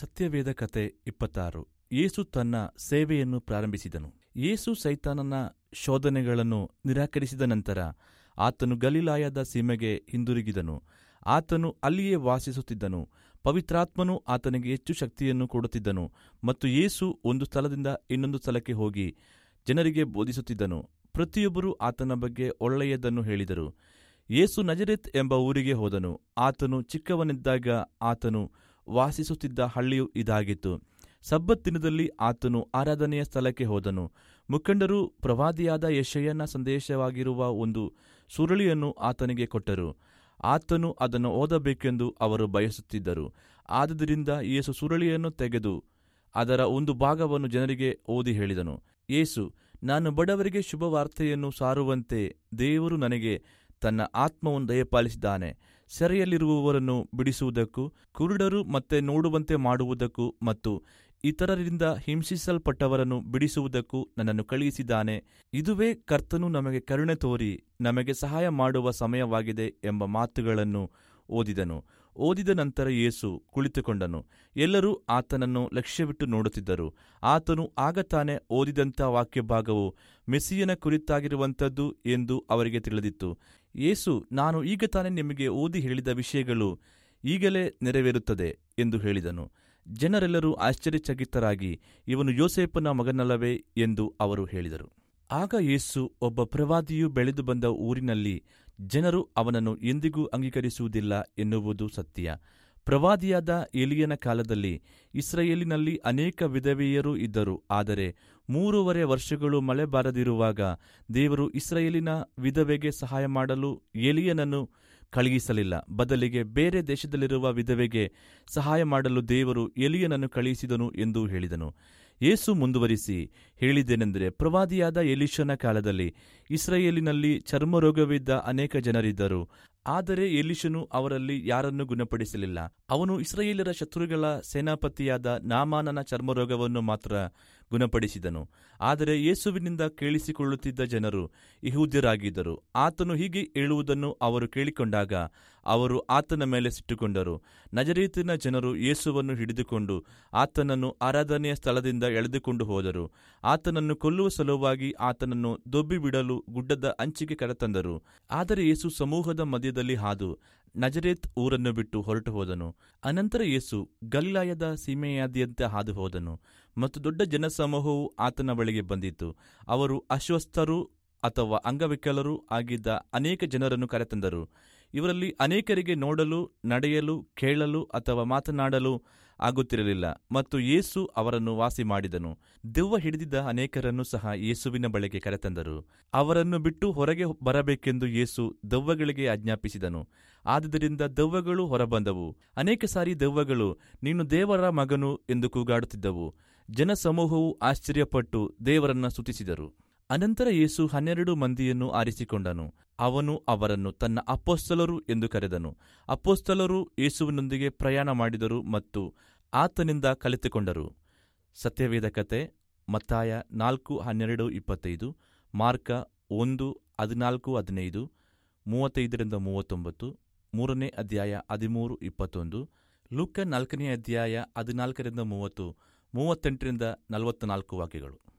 ಸತ್ಯವೇದ ಕತೆ ಇಪ್ಪತ್ತಾರು ಯೇಸು ತನ್ನ ಸೇವೆಯನ್ನು ಪ್ರಾರಂಭಿಸಿದನು ಯೇಸು ಸೈತಾನನ ಶೋಧನೆಗಳನ್ನು ನಿರಾಕರಿಸಿದ ನಂತರ ಆತನು ಗಲಿಲಾಯದ ಸೀಮೆಗೆ ಹಿಂದಿರುಗಿದನು ಆತನು ಅಲ್ಲಿಯೇ ವಾಸಿಸುತ್ತಿದ್ದನು ಪವಿತ್ರಾತ್ಮನು ಆತನಿಗೆ ಹೆಚ್ಚು ಶಕ್ತಿಯನ್ನು ಕೊಡುತ್ತಿದ್ದನು ಮತ್ತು ಯೇಸು ಒಂದು ಸ್ಥಳದಿಂದ ಇನ್ನೊಂದು ಸ್ಥಳಕ್ಕೆ ಹೋಗಿ ಜನರಿಗೆ ಬೋಧಿಸುತ್ತಿದ್ದನು ಪ್ರತಿಯೊಬ್ಬರೂ ಆತನ ಬಗ್ಗೆ ಒಳ್ಳೆಯದನ್ನು ಹೇಳಿದರು ಯೇಸು ನಜರೆತ್ ಎಂಬ ಊರಿಗೆ ಹೋದನು ಆತನು ಚಿಕ್ಕವನಿದ್ದಾಗ ಆತನು ವಾಸಿಸುತ್ತಿದ್ದ ಹಳ್ಳಿಯು ಇದಾಗಿತ್ತು ಸಬ್ಬತ್ ದಿನದಲ್ಲಿ ಆತನು ಆರಾಧನೆಯ ಸ್ಥಳಕ್ಕೆ ಹೋದನು ಮುಖಂಡರು ಪ್ರವಾದಿಯಾದ ಯಶಯ್ಯನ ಸಂದೇಶವಾಗಿರುವ ಒಂದು ಸುರುಳಿಯನ್ನು ಆತನಿಗೆ ಕೊಟ್ಟರು ಆತನು ಅದನ್ನು ಓದಬೇಕೆಂದು ಅವರು ಬಯಸುತ್ತಿದ್ದರು ಆದುದರಿಂದ ಯೇಸು ಸುರುಳಿಯನ್ನು ತೆಗೆದು ಅದರ ಒಂದು ಭಾಗವನ್ನು ಜನರಿಗೆ ಓದಿ ಹೇಳಿದನು ಯೇಸು ನಾನು ಬಡವರಿಗೆ ಶುಭವಾರ್ತೆಯನ್ನು ಸಾರುವಂತೆ ದೇವರು ನನಗೆ ತನ್ನ ಆತ್ಮವನ್ನು ದಯಪಾಲಿಸಿದ್ದಾನೆ ಸೆರೆಯಲ್ಲಿರುವವರನ್ನು ಬಿಡಿಸುವುದಕ್ಕೂ ಕುರುಡರು ಮತ್ತೆ ನೋಡುವಂತೆ ಮಾಡುವುದಕ್ಕೂ ಮತ್ತು ಇತರರಿಂದ ಹಿಂಸಿಸಲ್ಪಟ್ಟವರನ್ನು ಬಿಡಿಸುವುದಕ್ಕೂ ನನ್ನನ್ನು ಕಳುಹಿಸಿದ್ದಾನೆ ಇದುವೇ ಕರ್ತನು ನಮಗೆ ಕರುಣೆ ತೋರಿ ನಮಗೆ ಸಹಾಯ ಮಾಡುವ ಸಮಯವಾಗಿದೆ ಎಂಬ ಮಾತುಗಳನ್ನು ಓದಿದನು ಓದಿದ ನಂತರ ಯೇಸು ಕುಳಿತುಕೊಂಡನು ಎಲ್ಲರೂ ಆತನನ್ನು ಲಕ್ಷ್ಯವಿಟ್ಟು ನೋಡುತ್ತಿದ್ದರು ಆತನು ಆಗ ತಾನೇ ಓದಿದಂಥ ವಾಕ್ಯಭಾಗವು ಮೆಸ್ಸಿಯನ ಕುರಿತಾಗಿರುವಂಥದ್ದು ಎಂದು ಅವರಿಗೆ ತಿಳಿದಿತ್ತು ಯೇಸು ನಾನು ಈಗ ತಾನೇ ನಿಮಗೆ ಓದಿ ಹೇಳಿದ ವಿಷಯಗಳು ಈಗಲೇ ನೆರವೇರುತ್ತದೆ ಎಂದು ಹೇಳಿದನು ಜನರೆಲ್ಲರೂ ಆಶ್ಚರ್ಯಚಕಿತರಾಗಿ ಇವನು ಯೋಸೇಪನ ಮಗನಲ್ಲವೇ ಎಂದು ಅವರು ಹೇಳಿದರು ಆಗ ಯೇಸು ಒಬ್ಬ ಪ್ರವಾದಿಯು ಬೆಳೆದು ಬಂದ ಊರಿನಲ್ಲಿ ಜನರು ಅವನನ್ನು ಎಂದಿಗೂ ಅಂಗೀಕರಿಸುವುದಿಲ್ಲ ಎನ್ನುವುದು ಸತ್ಯ ಪ್ರವಾದಿಯಾದ ಎಲಿಯನ ಕಾಲದಲ್ಲಿ ಇಸ್ರಾಯೇಲಿನಲ್ಲಿ ಅನೇಕ ವಿಧವೆಯರು ಇದ್ದರು ಆದರೆ ಮೂರುವರೆ ವರ್ಷಗಳು ಮಳೆ ಬಾರದಿರುವಾಗ ದೇವರು ಇಸ್ರಾಯೇಲಿನ ವಿಧವೆಗೆ ಸಹಾಯ ಮಾಡಲು ಎಲಿಯನನ್ನು ಕಳುಹಿಸಲಿಲ್ಲ ಬದಲಿಗೆ ಬೇರೆ ದೇಶದಲ್ಲಿರುವ ವಿಧವೆಗೆ ಸಹಾಯ ಮಾಡಲು ದೇವರು ಎಲಿಯನನ್ನು ಕಳುಹಿಸಿದನು ಎಂದು ಹೇಳಿದನು ಯೇಸು ಮುಂದುವರಿಸಿ ಹೇಳಿದ್ದೇನೆಂದರೆ ಪ್ರವಾದಿಯಾದ ಎಲಿಶನ ಕಾಲದಲ್ಲಿ ಇಸ್ರಾಯೇಲಿನಲ್ಲಿ ಚರ್ಮರೋಗವಿದ್ದ ಅನೇಕ ಜನರಿದ್ದರು ಆದರೆ ಎಲಿಶನು ಅವರಲ್ಲಿ ಯಾರನ್ನೂ ಗುಣಪಡಿಸಲಿಲ್ಲ ಅವನು ಇಸ್ರಾಯೇಲರ ಶತ್ರುಗಳ ಸೇನಾಪತಿಯಾದ ನಾಮಾನನ ಚರ್ಮರೋಗವನ್ನು ಮಾತ್ರ ಗುಣಪಡಿಸಿದನು ಆದರೆ ಯೇಸುವಿನಿಂದ ಕೇಳಿಸಿಕೊಳ್ಳುತ್ತಿದ್ದ ಜನರು ಯಹೂದ್ಯರಾಗಿದ್ದರು ಆತನು ಹೀಗೆ ಹೇಳುವುದನ್ನು ಅವರು ಕೇಳಿಕೊಂಡಾಗ ಅವರು ಆತನ ಮೇಲೆ ಸಿಟ್ಟುಕೊಂಡರು ನಜರೀತಿನ ಜನರು ಯೇಸುವನ್ನು ಹಿಡಿದುಕೊಂಡು ಆತನನ್ನು ಆರಾಧನೆಯ ಸ್ಥಳದಿಂದ ಎಳೆದುಕೊಂಡು ಹೋದರು ಆತನನ್ನು ಕೊಲ್ಲುವ ಸಲುವಾಗಿ ಆತನನ್ನು ದೊಬ್ಬಿ ಬಿಡಲು ಗುಡ್ಡದ ಅಂಚಿಗೆ ಕರೆತಂದರು ಆದರೆ ಯೇಸು ಸಮೂಹದ ಮಧ್ಯದಲ್ಲಿ ಹಾದು ನಜರೇತ್ ಊರನ್ನು ಬಿಟ್ಟು ಹೊರಟು ಹೋದನು ಅನಂತರ ಯೇಸು ಗಲಿಲಾಯದ ಸೀಮೆಯಾದ್ಯಂತ ಹಾದು ಹೋದನು ಮತ್ತು ದೊಡ್ಡ ಜನಸಮೂಹವು ಆತನ ಬಳಿಗೆ ಬಂದಿತು ಅವರು ಅಸ್ವಸ್ಥರು ಅಥವಾ ಅಂಗವಿಕಲರು ಆಗಿದ್ದ ಅನೇಕ ಜನರನ್ನು ಕರೆತಂದರು ಇವರಲ್ಲಿ ಅನೇಕರಿಗೆ ನೋಡಲು ನಡೆಯಲು ಕೇಳಲು ಅಥವಾ ಮಾತನಾಡಲು ಆಗುತ್ತಿರಲಿಲ್ಲ ಮತ್ತು ಯೇಸು ಅವರನ್ನು ವಾಸಿ ಮಾಡಿದನು ದೆವ್ವ ಹಿಡಿದಿದ್ದ ಅನೇಕರನ್ನು ಸಹ ಯೇಸುವಿನ ಬಳಿಗೆ ಕರೆತಂದರು ಅವರನ್ನು ಬಿಟ್ಟು ಹೊರಗೆ ಬರಬೇಕೆಂದು ಯೇಸು ದೆವ್ವಗಳಿಗೆ ಆಜ್ಞಾಪಿಸಿದನು ಆದುದರಿಂದ ದೆವ್ವಗಳು ಹೊರಬಂದವು ಅನೇಕ ಸಾರಿ ದೆವ್ವಗಳು ನೀನು ದೇವರ ಮಗನು ಎಂದು ಕೂಗಾಡುತ್ತಿದ್ದವು ಜನಸಮೂಹವು ಆಶ್ಚರ್ಯಪಟ್ಟು ದೇವರನ್ನ ಸ್ತುತಿಸಿದರು ಅನಂತರ ಯೇಸು ಹನ್ನೆರಡು ಮಂದಿಯನ್ನು ಆರಿಸಿಕೊಂಡನು ಅವನು ಅವರನ್ನು ತನ್ನ ಅಪ್ಪೋಸ್ತಲರು ಎಂದು ಕರೆದನು ಅಪ್ಪೋಸ್ತಲರು ಯೇಸುವಿನೊಂದಿಗೆ ಪ್ರಯಾಣ ಮಾಡಿದರು ಮತ್ತು ಆತನಿಂದ ಕಲಿತುಕೊಂಡರು ಸತ್ಯವೇದ ಕತೆ ಮತ್ತಾಯ ನಾಲ್ಕು ಹನ್ನೆರಡು ಇಪ್ಪತ್ತೈದು ಮಾರ್ಕ ಒಂದು ಹದಿನಾಲ್ಕು ಹದಿನೈದು ಮೂವತ್ತೈದರಿಂದ ಮೂವತ್ತೊಂಬತ್ತು ಮೂರನೇ ಅಧ್ಯಾಯ ಹದಿಮೂರು ಇಪ್ಪತ್ತೊಂದು ಲೂಕ ನಾಲ್ಕನೇ ಅಧ್ಯಾಯ ಹದಿನಾಲ್ಕರಿಂದ ಮೂವತ್ತು ಮೂವತ್ತೆಂಟರಿಂದ ನಲವತ್ತ ನಾಲ್ಕು ವಾಕ್ಯಗಳು